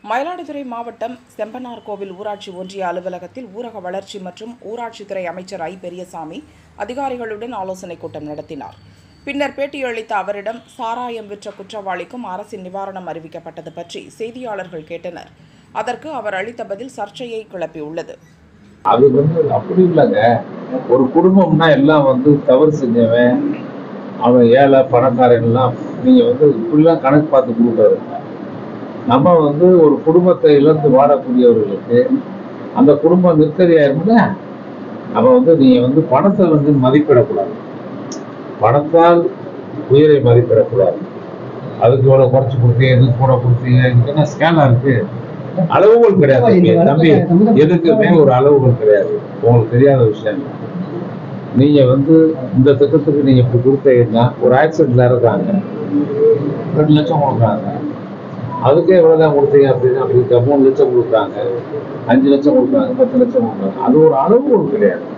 மயிலாடுதுறை மாவட்டம் செம்பனார்கோவில் ஊராட்சி ஒன்றிய அலுவலகத்தில் ஊரக வளர்ச்சி மற்றும் ஊராட்சித்துறை அமைச்சர் ஐ பெரியசாமி அதிகாரிகளுடன் ஆலோசனைக் கூட்டம் நடத்தினார் பின்னர் பேட்டியளித்த அவரிடம் சாராயம் விற்ற குற்றவாளிக்கும் அரசின் நிவாரணம் அறிவிக்கப்பட்டது பற்றி செய்தியாளர்கள் கேட்டனர் அதற்கு அவர் அளித்த பதில் சர்ச்சையை கிளப்பியுள்ளது அது வந்து அப்படி இல்லைங்க ஒரு குடும்பம்னா எல்லாம் வந்து தவறு செஞ்சவன் அவன் ஏழை பணக்காரன் எல்லாம் நீங்க வந்து இப்படிலாம் கணக்கு பார்த்து கொடுக்காரு நம்ம வந்து ஒரு குடும்பத்தை இழந்து வாழக்கூடியவர்களுக்கு அந்த குடும்பம் நிற்கதியாயிரும்ல அப்ப வந்து நீங்க வந்து பணத்தை வந்து மதிப்பிடக்கூடாது பணத்தால் உயிரை மதிப்பிடக்கூடாது அதுக்கு இவ்வளவு குறைச்சு கொடுத்தீங்க எதுக்கு கூட கொடுத்தீங்க இதுக்கு என்ன ஸ்கேலா இருக்கு அளவுகள் கிடையாது தம்பி தம்பி எதுக்குமே ஒரு அளவுகள் கிடையாது உங்களுக்கு தெரியாத விஷயம் இல்லை. நீங்க வந்து இந்த திட்டத்துக்கு நீங்க இப்படி கொடுத்தீங்கன்னா ஒரு ஆக்சிடென்ட்ல இருக்காங்க ரெண்டு லட்சம் கொடுக்குறாங்க அதுக்கே இவ்வளவுதான் கொடுத்தீங்க அப்படின்னா அப்படி மூணு லட்சம் கொடுக்குறாங்க அஞ்சு லட்சம் கொடுக்குறாங்க பத்து லட்சம் கொடுக்குறாங்க அது ஒரு அளவுகோல் கிடையாது